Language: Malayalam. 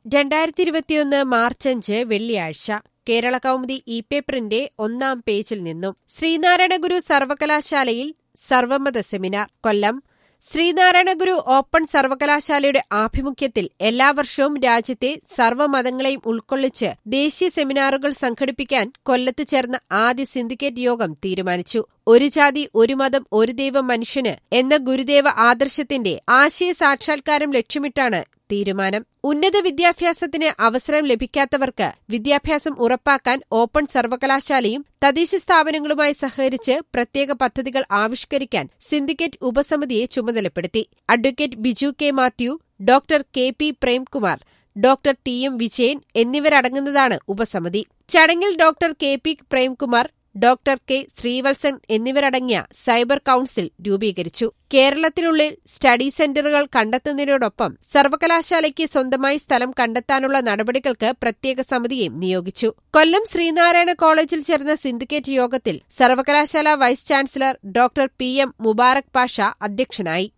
രണ്ടായിരത്തി ഇരുപത്തിയൊന്ന് മാർച്ച് അഞ്ച് വെള്ളിയാഴ്ച കേരള കൗമുദി ഇ പേപ്പറിന്റെ ഒന്നാം പേജിൽ നിന്നും ശ്രീനാരായണ ഗുരു സർവകലാശാലയിൽ സർവമത സെമിനാർ കൊല്ലം ശ്രീനാരായണ ഗുരു ഓപ്പൺ സർവകലാശാലയുടെ ആഭിമുഖ്യത്തിൽ എല്ലാ വർഷവും രാജ്യത്തെ സർവ്വമതങ്ങളെയും ഉൾക്കൊള്ളിച്ച് ദേശീയ സെമിനാറുകൾ സംഘടിപ്പിക്കാൻ കൊല്ലത്ത് ചേർന്ന ആദ്യ സിൻഡിക്കേറ്റ് യോഗം തീരുമാനിച്ചു ഒരു ജാതി ഒരു മതം ഒരു ദൈവം മനുഷ്യന് എന്ന ഗുരുദേവ ആദർശത്തിന്റെ ആശയ സാക്ഷാത്കാരം ലക്ഷ്യമിട്ടാണ് തീരുമാനം ഉന്നത വിദ്യാഭ്യാസത്തിന് അവസരം ലഭിക്കാത്തവർക്ക് വിദ്യാഭ്യാസം ഉറപ്പാക്കാൻ ഓപ്പൺ സർവകലാശാലയും തദ്ദേശ സ്ഥാപനങ്ങളുമായി സഹകരിച്ച് പ്രത്യേക പദ്ധതികൾ ആവിഷ്കരിക്കാൻ സിൻഡിക്കേറ്റ് ഉപസമിതിയെ ചുമതലപ്പെടുത്തി advocate Biju K Mathew doctor K P Premkumar doctor T M Vijayan എന്നിവരടങ്ങുന്നതാണ് ഉപസമിതി ചടങ്ങിൽ doctor K P Premkumar doctor K Sreevalsan എന്നിവരടങ്ങിയ സൈബർ കൌൺസിൽ രൂപീകരിച്ചു കേരളത്തിനുള്ളിൽ സ്റ്റഡി സെന്ററുകൾ കണ്ടെത്തുന്നതിനോടൊപ്പം സർവകലാശാലയ്ക്ക് സ്വന്തമായി സ്ഥലം കണ്ടെത്താനുള്ള നടപടികൾക്ക് പ്രത്യേക സമിതിയും നിയോഗിച്ചു കൊല്ലം ശ്രീനാരായണ കോളേജിൽ ചേർന്ന സിൻഡിക്കേറ്റ് യോഗത്തിൽ സർവകലാശാല vice chancellor doctor P M Mubarak Pasha അധ്യക്ഷനായി